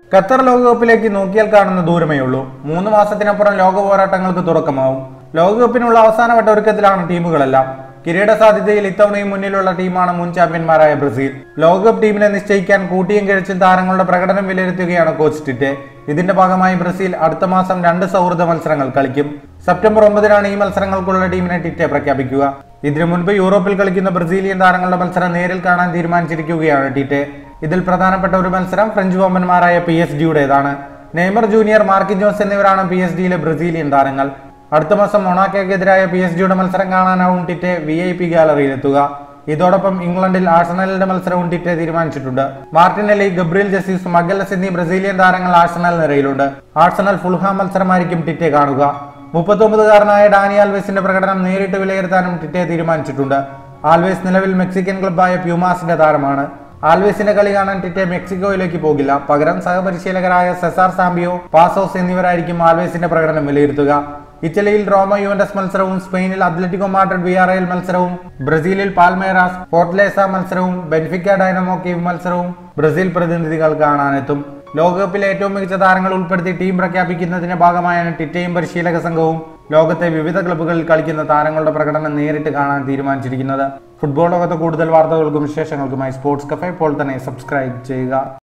Qatar ലോകകപ്പിലേക്ക് നോക്കിയാൽ കാണുന്ന ദൂരമേ ഉള്ളൂ മൂന്ന് മാസത്തിനപ്പുറം ലോക പോരാട്ടങ്ങൾക്ക് തുടക്കമാവും ലോകകപ്പിനുള്ള അവസാനവട്ട ഒരുക്കത്തിലാണ് ടീമുകളെല്ലാം കിരീട സാധ്യതയിൽ ഇത്തവണയും മുന്നിലുള്ള ടീമാണ് മുൻ ചാമ്പ്യന്മാരായ ബ്രസീൽ ലോകകപ്പ് ടീമിനെ നിശ്ചയിക്കാൻ കൂട്ടിയും കിഴച്ചും താരങ്ങളുടെ പ്രകടനം വിലയിരുത്തുകയാണ് കോച്ച് ടിറ്റെ ഇതിന്റെ ഭാഗമായി ബ്രസീൽ അടുത്ത മാസം രണ്ട് സൗഹൃദ മത്സരങ്ങൾ കളിക്കും സെപ്റ്റംബർ ഒമ്പതിനാണ് ഈ മത്സരങ്ങൾക്കുള്ള ടീമിനെ ടിറ്റെ പ്രഖ്യാപിക്കുക ഇതിനു മുൻപ് യൂറോപ്പിൽ കളിക്കുന്ന ബ്രസീലിയൻ താരങ്ങളുടെ മത്സരം നേരിൽ കാണാൻ തീരുമാനിച്ചിരിക്കുകയാണ് ടിറ്റെ ഇതിൽ പ്രധാനപ്പെട്ട ഒരു മത്സരം ഫ്രഞ്ച് വമ്പന്മാരായ പി എസ് ജിയുടേതാണ് നെയ്മർ ജൂനിയർ മാർക്കിജോസ് എന്നിവരാണ് പി എസ് ഡിയിലെ ബ്രസീലിയൻ താരങ്ങൾ അടുത്ത മാസം മൊണാക്കോക്കെതിരായ പി എസ് ജിയുടെ മത്സരം കാണാനാവും ടിറ്റെ വി ഐ പി ഗാലറിയിലെത്തുക ഇതോടൊപ്പം ഇംഗ്ലണ്ടിൽ ആഴ്സണലിന്റെ മത്സരവും ടിറ്റെ തീരുമാനിച്ചിട്ടുണ്ട് മാർട്ടിനെലി ഗബ്രിയൽ ജസീസ് മഗല്ലസ് എന്നീ ബ്രസീലിയൻ താരങ്ങൾ ആഴ്സണൽ നിരയിലുണ്ട് ആഴ്സണൽ ഫുൾഹാം മത്സരമായിരിക്കും ടിറ്റെ കാണുക മുപ്പത്തൊമ്പതുകാരനായ ഡാനി ആൽവേസിന്റെ പ്രകടനം നേരിട്ട് വിലയിരുത്താനും ടിറ്റെ തീരുമാനിച്ചിട്ടുണ്ട് ആൽവേസ് നിലവിൽ മെക്സിക്കൻ ക്ലബായ പ്യൂമാസിന്റെ താരമാണ് ആൽവേസിന്റെ കളി കാണാൻ ടിറ്റെ മെക്സിക്കോയിലേക്ക് പോകില്ല പകരം സഹപരിശീലകരായ സെസാർ സാംബിയോ പാസോസ് എന്നിവരായിരിക്കും ആൽവേസിന്റെ പ്രകടനം വിലയിരുത്തുക ഇറ്റലിയിൽ റോമ യുവന്റസ് മത്സരവും സ്പെയിനിൽ അത്ലറ്റിക്കോ മാഡ്രിഡ് വിയാറയിൽ മത്സരവും ബ്രസീലിൽ പാൽമേറാസ് ഫോർട്ട്ലേസ മത്സരവും ബെൻഫിക്ക ഡൈനമോ കീവ് മത്സരവും ബ്രസീൽ പ്രതിനിധികൾ കാണാനെത്തും ലോകകപ്പിലെ ഏറ്റവും മികച്ച താരങ്ങൾ ഉൾപ്പെടുത്തി ടീം പ്രഖ്യാപിക്കുന്നതിന്റെ ഭാഗമായാണ് ടിറ്റയും പരിശീലക സംഘവും ലോകത്തെ വിവിധ ക്ലബ്ബുകളിൽ കളിക്കുന്ന താരങ്ങളുടെ പ്രകടനം നേരിട്ട് കാണാൻ തീരുമാനിച്ചിരിക്കുന്നത് ഫുട്ബോൾ ലോകത്തെ കൂടുതൽ വാർത്തകൾക്കും വിശേഷങ്ങൾക്കുമായി സ്പോർട്സ് കഫേ ഇപ്പോൾ തന്നെ സബ്സ്ക്രൈബ് ചെയ്യുക